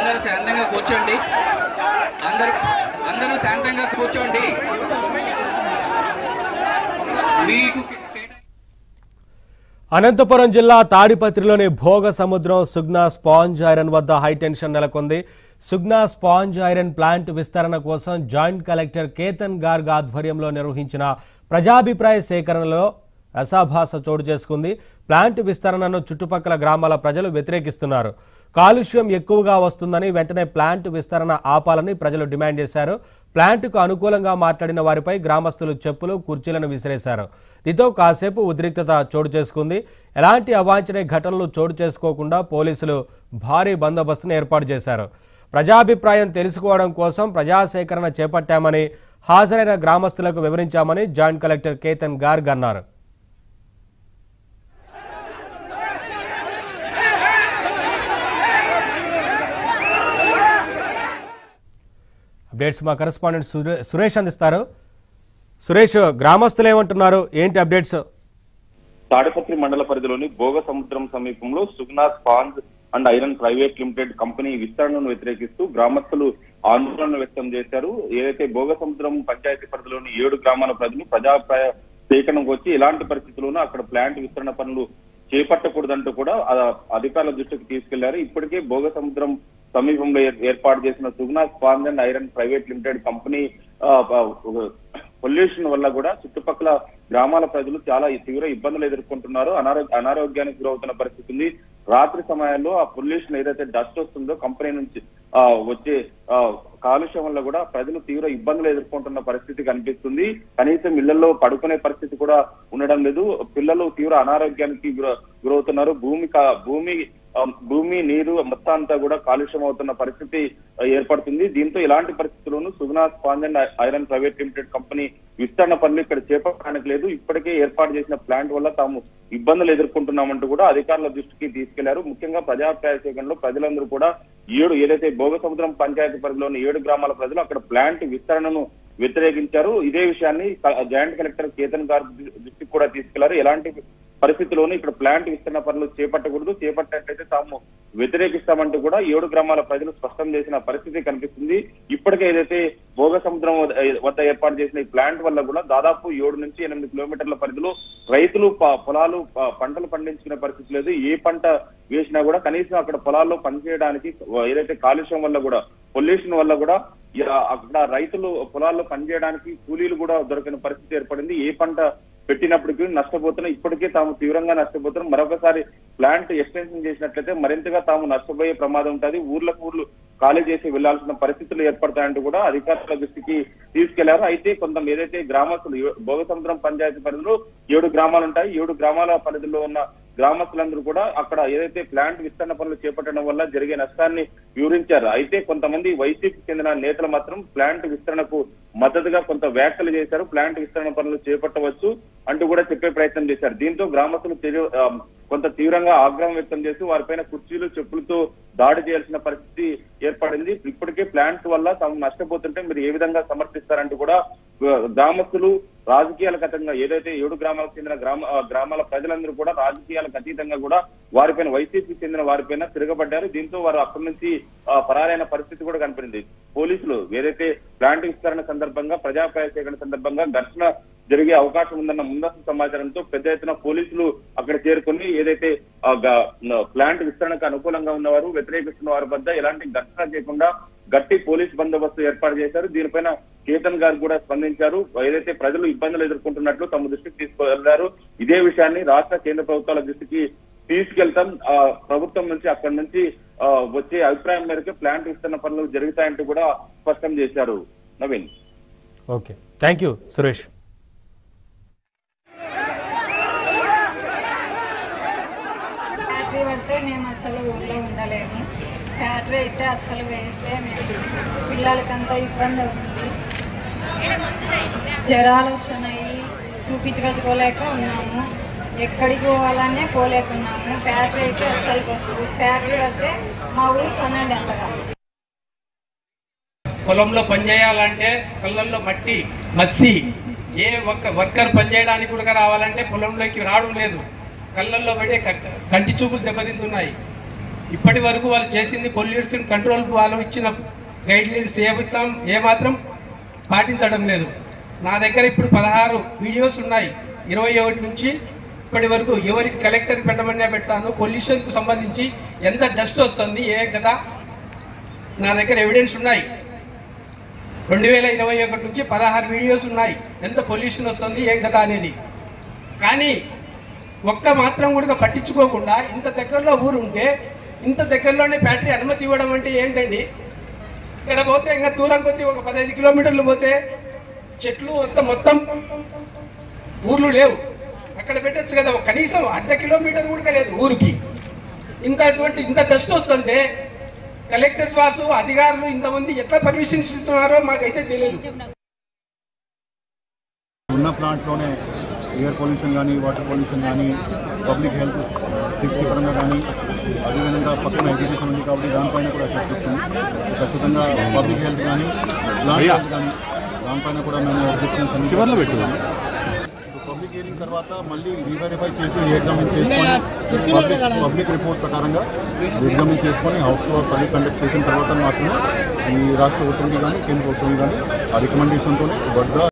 అందరూ శాంతంగా కూర్చోండి అందరూ అందరూ శాంతంగా కూర్చోండి మీకు కేటా- అనంతపురం జిల్లా తాడిపత్రిలోని భోగ సముద్రం సుగ్నా స్పాంజ్ ఐరన్ వద్ద హైటెన్షన్ నెలకొంది సుగ్నా స్పాంజ్ ఐరన్ ప్లాంట్ విస్తరణ కోసం జాయింట్ కలెక్టర్ కేతన్ గార్గ్ ఆధ్వర్యంలో నిర్వహించిన ప్రజాభిప్రాయ సేకరణలో రసాభాస చోటు చేసుకుంది ప్లాంట్ విస్తరణను చుట్టుపక్కల గ్రామాల ప్రజలు వ్యతిరేకిస్తున్నారు కాలుష్యం ఎక్కువగా వస్తుందని వెంటనే ప్లాంట్ విస్తరణ ఆపాలని ప్రజలు డిమాండ్ చేశారు ప్లాంట్కు అనుకూలంగా మాట్లాడిన వారిపై గ్రామస్తులు చెప్పులు కుర్చీలను విసిరేశారు దీంతో కాసేపు ఉద్రిక్తత చోటు చేసుకుంది ఎలాంటి అవాంఛనీయ ఘటనలు చోటు చేసుకోకుండా పోలీసులు భారీ బందోబస్తును ఏర్పాటు చేశారు ప్రజాభిప్రాయం తెలుసుకోవడం కోసం ప్రజాసేకరణ చేపట్టామని హాజరైన గ్రామస్తులకు వివరించామని జాయింట్ కలెక్టర్ కేతన్ గార్గ్ అన్నారు అప్డేట్స్ మా కరెస్పాండెంట్ సురే- సురేష్ అందిస్తారు సురేష్ గ్రామస్తులు ఏమంటున్నారు ఏంటి అప్డేట్స్ తాడిపత్రి మండల పరిధిలోని భోగ సముద్రం సమీపంలో Sugna sponge and iron private limited company విస్తరణను వ్యతిరేకిస్తూ గ్రామస్తులు ఆందోళన వ్యక్తం చేశారు ఏదైతే భోగ సముద్రం పంచాయతీ పరిధిలోని ఏడు గ్రామాల ప్రజలు ప్రజాప్రాయ సేకరణకు వచ్చి ఎలాంటి పరిస్థితుల్లోనూ అక్కడ ప్లాంట్ విస్తరణ పనులు చేపట్టకూడదంటూ కూడా ఆ అధికారుల దృష్టికి తీసుకెళ్లారు ఇప్పటికే భోగ సముద్రం సమీపంలో ఏర్- ఏర్పాటు చేసిన Sugna sponge and iron private limited company pollution వల్ల కూడా చుట్టుపక్కల గ్రామాల ప్రజలు చాలా తీవ్ర ఇబ్బందులు ఎదుర్కొంటున్నారు అనారో- అనారోగ్యానికి గురవుతున్న పరిస్థితి ఉంది రాత్రి సమయాల్లో ఆ పొల్యూషన్ ఏదైతే డస్ట్ వస్తుందో కంపెనీ నుంచి ఆ, వచ్చే ఆ, కాలుష్యం వల్ల కూడా ప్రజలు తీవ్ర ఇబ్బందులు ఎదుర్కొంటున్న పరిస్థితి కనిపిస్తుంది కనీసం ఇళ్లలో పడుకునే పరిస్థితి కూడా ఉండడం లేదు పిల్లలు తీవ్ర అనారోగ్యానికి గుర- గురవుతున్నారు భూమి కా- భూమి ఆ, భూమి నీరు మొత్తం అంతా కూడా కాలుష్యం అవుతున్న పరిస్థితి ఆ, ఏర్పడుతుంది దీంతో ఇలాంటి పరిస్థితుల్లోనూ Suguna sponge and iron private limited company విస్తరణ పనులు ఇక్కడ చేపట్టడానికి లేదు ఇప్పటికే ఏర్పాటు చేసిన ప్లాంట్ వల్ల తాము ఇబ్బందులు ఎదుర్కొంటున్నామంటూ కూడా అధికారుల దృష్టికి తీసుకెళ్లారు ముఖ్యంగా ప్రజాప్రాయ సేకరణలో ప్రజలందరూ కూడా ఏడు ఏదైతే భోగ సముద్రం పంచాయతీ పరిధిలోని ఏడు గ్రామాల ప్రజలు అక్కడ ప్లాంట్ విస్తరణను వ్యతిరేకించారు ఇదే విషయాన్ని క- జాయింట్ కలెక్టర్ కేతన్ గారి దృ- దృష్టికి కూడా తీసుకెళ్లారు ఎలాంటి పరిస్థితుల్లోనూ ఇక్కడ ప్లాంట్ విస్తరణ పనులు చేపట్టకూడదు చేపట్టినట్లయితే తాము వ్యతిరేకిస్తామంటూ కూడా ఏడు గ్రామాల ప్రజలు స్పష్టం చేసిన పరిస్థితి కనిపిస్తుంది ఇప్పటికే ఏదైతే భోగ సముద్రం వద్ద వద్ద ఏర్పాటు చేసిన ఈ ప్లాంట్ వల్ల కూడా దాదాపు ఏడు నుంచి ఎనిమిది కిలోమీటర్ల పరిధిలో రైతులు ప- పొలాలు ప- పంటలు పండించుకునే పరిస్థితి లేదు ఏ పంట వేసినా కూడా కనీసం అక్కడ పొలాల్లో పనిచేయడానికి ఏదైతే కాలుష్యం వల్ల కూడా పొల్యూషన్ వల్ల కూడా ఇ- అక్కడ రైతులు పొలాల్లో పనిచేయడానికి కూలీలు కూడా దొరకని పరిస్థితి ఏర్పడింది ఏ పంట పెట్టినప్పటికీ నష్టపోతున్నా ఇప్పటికే తాము తీవ్రంగా నష్టపోతున్నాం మరొకసారి ప్లాంట్ ఎక్స్టెన్షన్ చేసినట్లయితే మరింతగా తాము నష్టపోయే ప్రమాదం ఉంటుంది ఊర్లకు ఊర్లు ఖాళీ చేసి వెళ్లాల్సిన పరిస్థితులు ఏర్పడతాయంటూ కూడా అధికారుల దృష్టికి తీసుకెళ్లారు అయితే కొంత ఏదైతే గ్రామస్తులు ఏ- భోగ సముద్రం పంచాయతీ పరిధిలో ఏడు గ్రామాలు ఉంటాయి ఏడు గ్రామాల పరిధిలో ఉన్న గ్రామస్తులందరూ కూడా అక్కడ ఏదైతే ప్లాంట్ విస్తరణ పనులు చేపట్టడం వల్ల జరిగే నష్టాన్ని వివరించారు అయితే కొంతమంది వైసీపీ చెందిన నేతలు మాత్రం ప్లాంట్ విస్తరణకు మద్దతుగా కొంత వ్యాఖ్యలు చేశారు ప్లాంట్ విస్తరణ పనులు చేపట్టవచ్చు అంటూ కూడా చెప్పే ప్రయత్నం చేశారు దీంతో గ్రామస్తులు తెలి- ఆ, కొంత తీవ్రంగా ఆగ్రహం వ్యక్తం చేసి వారిపైన కుర్చీలు చెప్పులతో దాడి చేయాల్సిన పరిస్థితి ఏర్పడింది ఇప్పటికే ప్లాంట్ వల్ల తాము నష్టపోతుంటే మీరు ఏ విధంగా సమర్థిస్తారంటూ కూడా ఆ, గ్రామస్తులు రాజకీయాలకు అతీతంగా ఏదైతే ఏడు గ్రామాలకు చెందిన గ్రామ ఆ, గ్రామాల ప్రజలందరూ కూడా రాజకీయాలకు అతీతంగా కూడా వారిపైన వైసీపీ చెందిన వారిపైన తిరగబడ్డారు దీంతో వారు అక్కడి నుంచి ఆ, పరారైన పరిస్థితి కూడా కనపడింది పోలీసులు ఏదైతే ప్లాంట్ విస్తరణ సందర్భంగా ప్రజాప్రాయ సేకరణ సందర్భంగా ఘర్షణ జరిగే అవకాశం ఉందన్న ముందస్తు సమాచారంతో పెద్ద ఎత్తున పోలీసులు అక్కడ చేరుకొని ఏదైతే ఆ, గ- న- ప్లాంట్ విస్తరణకు అనుకూలంగా ఉన్నవారు వ్యతిరేకిస్తున్న వారి వద్ద ఎలాంటి ఘర్షణ చేయకుండా గట్టి పోలీస్ బందోబస్తు ఏర్పాటు చేశారు దీనిపైన కేతన్ గారు కూడా స్పందించారు ఏదైతే ప్రజలు ఇబ్బందులు ఎదుర్కొంటున్నట్లు తమ దృష్టికి తీసుకువెళ్లారు ఇదే విషయాన్ని రాష్ట్ర కేంద్ర ప్రభుత్వాల దృష్టికి తీసుకెళ్తాం ఆ ప్రభుత్వం నుంచి అక్కడి నుంచి ఆ, వచ్చే అభిప్రాయం మేరకు ప్లాంట్ విస్తరణ పనులు జరుగుతాయంటూ కూడా స్పష్టం చేశారు Naveen okay thank you Suresh battery పడితే మేము అసలు ఊళ్ళో ఉండలేము బ్యాటరీ అయితే అస్సలు వేస్తే మేము పిల్లలకంతా ఇబ్బంది అవుతుంది జ్వరాలు వస్తున్నాయి చూపించుకోలేక ఉన్నాము ఎక్కడికి పోవాలనే పోలేకున్నాము బ్యాటరీ అయితే అస్సలు వద్దు బ్యాటరీ పడితే మా ఊరు కొనండి అంతగా పొలంలో పనిచేయాలంటే కళ్ళల్లో మట్టి మస్సి ఏ ఒక్క వర్కర్ పనిచేయడానికి కూడా రావాలంటే పొలంలోకి రావడం లేదు కళ్ళల్లో పడే క- కంటి చూపులు దెబ్బతింటున్నాయి ఇప్పటి వరకు వాళ్ళు చేసింది పొల్యూషన్ కంట్రోల్ వాళ్ళు ఇచ్చిన గైడ్ లైన్స్ ఏమాత్రం ఏమాత్రం పాటించడం లేదు నా దగ్గర ఇప్పుడు పదహారు వీడియోస్ ఉన్నాయి ఇరవై ఒకటి నుంచి ఇప్పటి వరకు ఎవరికి కలెక్టర్ పెట్టమన్నా పెడతాను పొల్యూషన్కు సంబంధించి ఎంత డస్ట్ వస్తుంది ఏ కదా నా దగ్గర ఎవిడెన్స్ ఉన్నాయి రెండు వేల ఇరవై ఒకటి నుంచి పదహారు వీడియోస్ ఉన్నాయి ఎంత పొల్యూషన్ వస్తుంది ఏం కథ అనేది కానీ ఒక్క మాత్రం కూడా పట్టించుకోకుండా ఇంత దగ్గరలో ఊరు ఉంటే ఇంత దగ్గరలోనే ఫ్యాక్టరీ అనుమతి ఇవ్వడం అంటే ఏంటండి ఇక్కడ పోతే ఇంకా దూరం కొద్ది ఒక పదహైదు కిలోమీటర్లు పోతే చెట్లు అంత మొత్తం ఊర్లు లేవు అక్కడ పెట్టచ్చు కదా కనీసం అర్ధ కిలోమీటర్ కూడా లేదు ఊరికి ఇంత అటువంటి ఇంత డస్ట్ వస్తుంటే కలెక్టర్స్ వాసు అధికారులు ఇంతమంది ఎట్లా పర్మిషన్స్ ఇస్తున్నారో మాకైతే తెలియదు ఉన్న ప్లాంట్లోనే ఎయిర్ పొల్యూషన్ కానీ వాటర్ పొల్యూషన్ కానీ పబ్లిక్ హెల్త్ సేఫ్టీ పరంగా కానీ అదేవిధంగా పక్కన ఎడ్యుకేషన్ ఉంది కాబట్టి దానిపైన కూడా ఎఫెక్ట్ వస్తుంది ఖచ్చితంగా పబ్లిక్ హెల్త్ కానీ ప్లాంట్ హెల్త్ కానీ దానిపైన కూడా మేము ఒబ్జెక్షన్స్ అన్ని చివరిలో పెట్టు పబ్లిక్ హియరింగ్ తర్వాత మళ్ళీ రీవెరిఫై చేసి ఎగ్జామిన్ చేసుకొని పబ్లిక్ పబ్లిక్ రిపోర్ట్ ప్రకారంగా ఎగ్జామిన్ చేసుకొని హౌస్ టు హౌస్ అన్ని కండక్ట్ చేసిన తర్వాత మాత్రమే ఈ రాష్ట్ర ఒత్తిడి కానీ కేంద్ర ఒత్తిడి కానీ ఆ రికమెండేషన్తోనే వద్ద